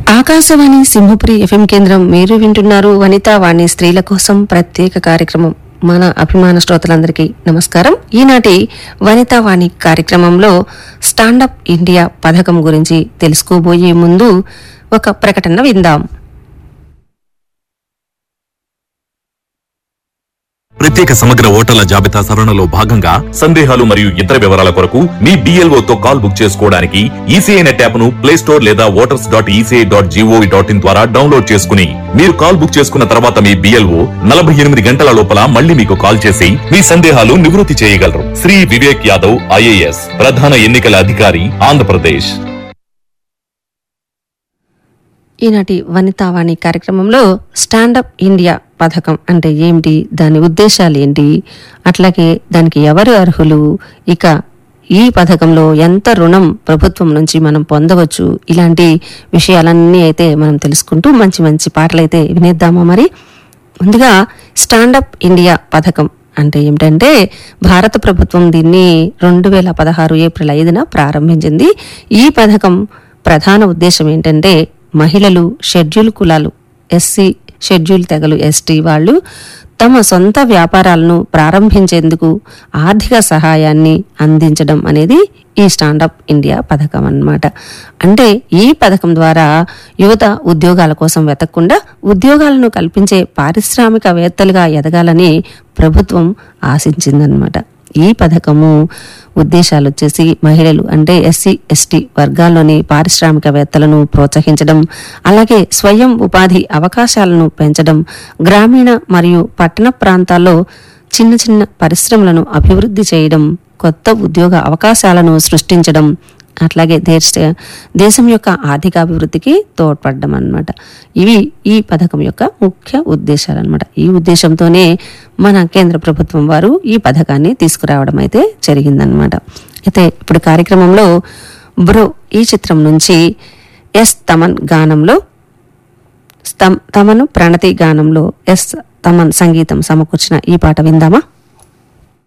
Akashvani Simhapuri FM కేంద్రం మీరు వింటున్నారు వనితా వాణి స్త్రీల కోసం ప్రత్యేక కార్యక్రమం మన అభిమాన శ్రోతలందరికీ నమస్కారం ఈనాటి వనితా వాణి కార్యక్రమంలో స్టాండప్ ఇండియా పథకం గురించి తెలుసుకోబోయే ముందు ఒక ప్రకటన విందాం ప్రత్యేక సమగ్ర ఓటర్ల జాబితా సవరణలో భాగంగా సందేహాలు మరియు ఇతర వివరాల కొరకు మీ BLO తో కాల్ బుక్ చేసుకోవడానికి ఈసీఐ నెట్ యాప్ ను ప్లే స్టోర్ లేదా voters dot ECI dot gov dot in ద్వారా డౌన్లోడ్ చేసుకుని మీరు కాల్ బుక్ చేసుకున్న తర్వాత మీ బిఎల్ఓ నలభై ఎనిమిది గంటల లోపల మళ్ళీ మీకు కాల్ చేసి మీ సందేహాలు నివృత్తి చేయగలరు శ్రీ వివేక్ యాదవ్ ఐఏఎస్ ప్రధాన ఎన్నికల అధికారి ఆంధ్రప్రదేశ్ ఈనాటి వనితావాణి కార్యక్రమంలో స్టాండప్ ఇండియా పథకం అంటే ఏమిటి దాని ఉద్దేశాలు ఏంటి అట్లాగే దానికి ఎవరు అర్హులు ఇక ఈ పథకంలో ఎంత రుణం ప్రభుత్వం నుంచి మనం పొందవచ్చు ఇలాంటి విషయాలన్నీ అయితే మనం తెలుసుకుంటూ మంచి మంచి పాటలైతే వినేద్దామా మరి ముందుగా స్టాండప్ ఇండియా పథకం అంటే ఏమిటంటే భారత ప్రభుత్వం దీన్ని రెండు వేల పదహారు ఏప్రిల్ ఐదున ప్రారంభించింది ఈ పథకం ప్రధాన ఉద్దేశం ఏంటంటే మహిళలు షెడ్యూల్ కులాలు ఎస్సీ షెడ్యూల్ తెగలు ఎస్టీ వాళ్ళు తమ సొంత వ్యాపారాలను ప్రారంభించేందుకు ఆర్థిక సహాయాన్ని అందించడం అనేది ఈ స్టాండప్ ఇండియా పథకం అన్నమాట అంటే ఈ పథకం ద్వారా యువత ఉద్యోగాల కోసం వెతకకుండా ఉద్యోగాలను కల్పించే పారిశ్రామికవేత్తలుగా ఎదగాలని ప్రభుత్వం ఆశించిందనమాట ఈ పథకము ఉద్దేశాలు వచ్చేసి మహిళలు అంటే ఎస్సీ ఎస్టీ వర్గాల్లోని పారిశ్రామికవేత్తలను ప్రోత్సహించడం అలాగే స్వయం ఉపాధి అవకాశాలను పెంచడం గ్రామీణ మరియు పట్టణ ప్రాంతాల్లో చిన్న చిన్న పరిశ్రమలను అభివృద్ధి చేయడం కొత్త ఉద్యోగ అవకాశాలను సృష్టించడం అట్లాగే దేశ దేశం యొక్క ఆర్థికాభివృద్ధికి తోడ్పడడం అన్నమాట ఇవి ఈ పథకం యొక్క ముఖ్య ఉద్దేశాలు అనమాట ఈ ఉద్దేశంతోనే మన కేంద్ర ప్రభుత్వం వారు ఈ పథకాన్ని తీసుకురావడం అయితే జరిగిందనమాట అయితే ఇప్పుడు కార్యక్రమంలో బ్రో ఈ చిత్రం నుంచి ఎస్ తమన్ గానంలో స్తమ్- తమను ప్రణతి గానంలో ఎస్ తమన్ సంగీతం సమకూర్చిన ఈ పాట విందామా